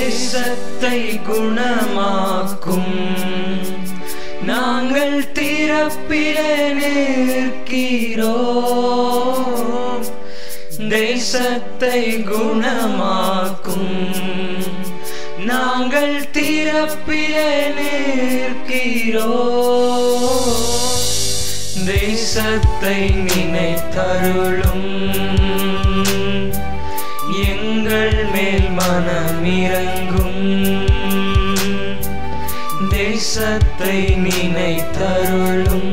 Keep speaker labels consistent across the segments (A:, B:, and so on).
A: தேசத்தை குணமாக்கும் நாங்கள் திறப்பிலே நிற்கிறோம் தேசத்தை குணமாக்கும் நாங்கள் திறப்பிலே நிற்கிறோம் தேசத்தை நினைத்தருளும் எங்கள் மேல் மனமிறங்கும் தேசத்தை நினைத்தருளும்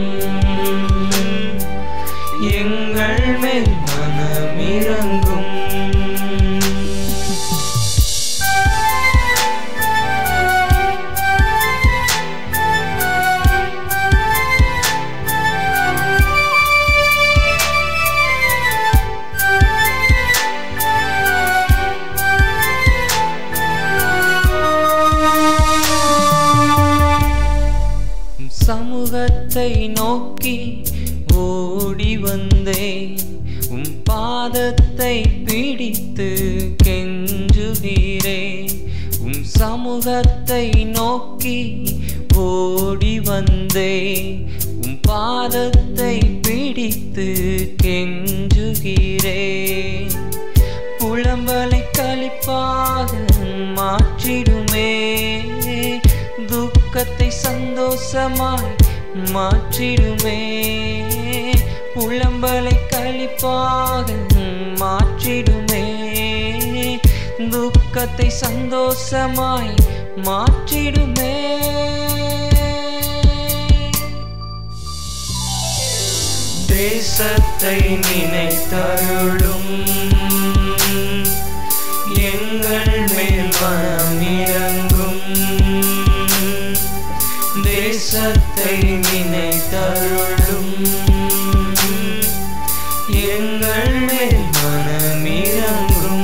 A: எங்கள் மேல் மனமிறங்கும் சமூகத்தை நோக்கி ஓடி வந்தே உம் பாதத்தை பிடித்து கெஞ்சுகிறே உம் சமூகத்தை நோக்கி ஓடி வந்தே உம் பாதத்தை பிடித்து கெஞ்சுகிறே புலம்பலை கழிப்பாக மாற்றிடுமே துக்கத்தை சந்தோஷமாய் மாற்றிடுமே புலம்பலை கழிப்பாக மாற்றிடுமே துக்கத்தை சந்தோஷமாய் மாற்றிடுமே தேசத்தை நினைத்தருளும் எங்கள் மேல் மனம் இறங்கும் தேசத்தை நினைத்தருளும் எங்கள் மேல் மனம் இறங்கும்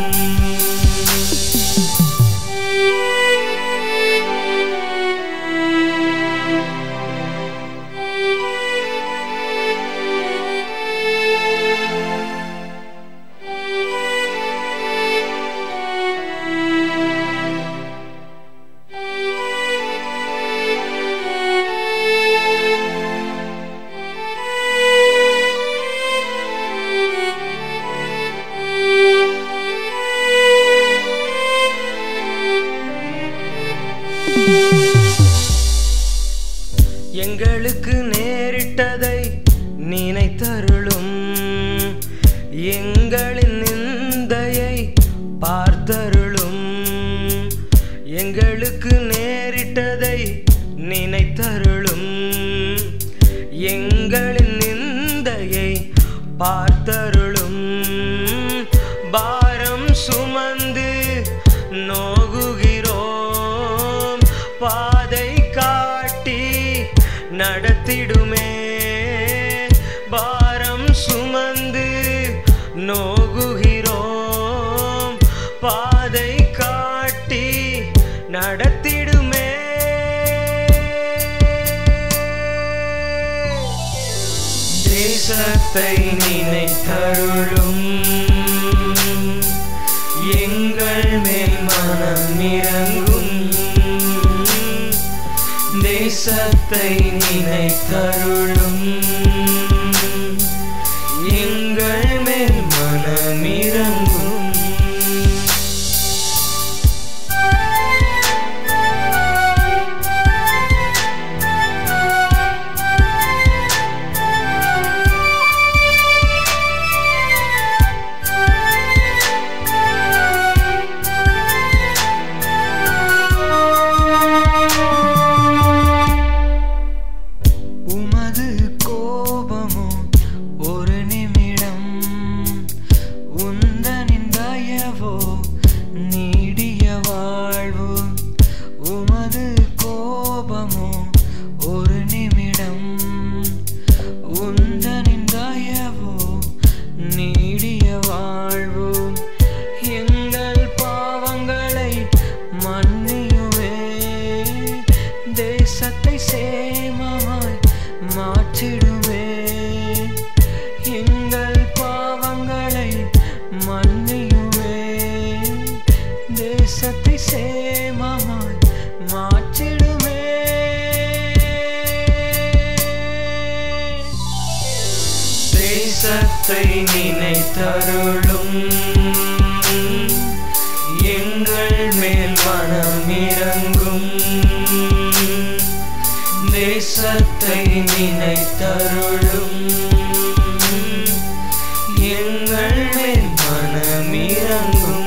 A: எங்களுக்கு நேரிட்டதை நினைத்தருளும் எங்களின் நிந்தையை பார்த்தருளும் எங்களுக்கு நேரிட்டதை நினைத்தருளும் எங்களின் நிந்தையை பார்த்தருளும் பாரம் சுமந்து நோகுகிறோம் பாதை காட்டி நடத்திடுமே பாரம் சுமந்து நோகுகிறோம் பாதை காட்டி நடத்திடுமே தேசத்தை நினைத்தருளும் எங்கள் மேல் மனம் இறங்கும் தேசத்தை நினைத்தருளும் எங்கள் மேல் மனம் இறங்கும் உமது கோபமோ ஒரு நிமிடம் உந்தனின் தயவோ நீடிய வாழ்வு உமது கோபமோ ஒரு நிமிடம் உந்தனின் தயவோ நீடிய வாழ்வு எங்கள் பாவங்களை மன்னியுவே தேசத்தை சேமமாய் மாற்றிடுவே எங்கள் பாவங்களை மன்னியுவே தேசத்தை சேமமாய் மாற்றிடுமே தேசத்தை நினைத்தருளும் எங்கள் மேல் மனம் இறங்கும் தேசத்தை நினைத்தருளும் எங்கள் மேல் மனம் இறங்கும்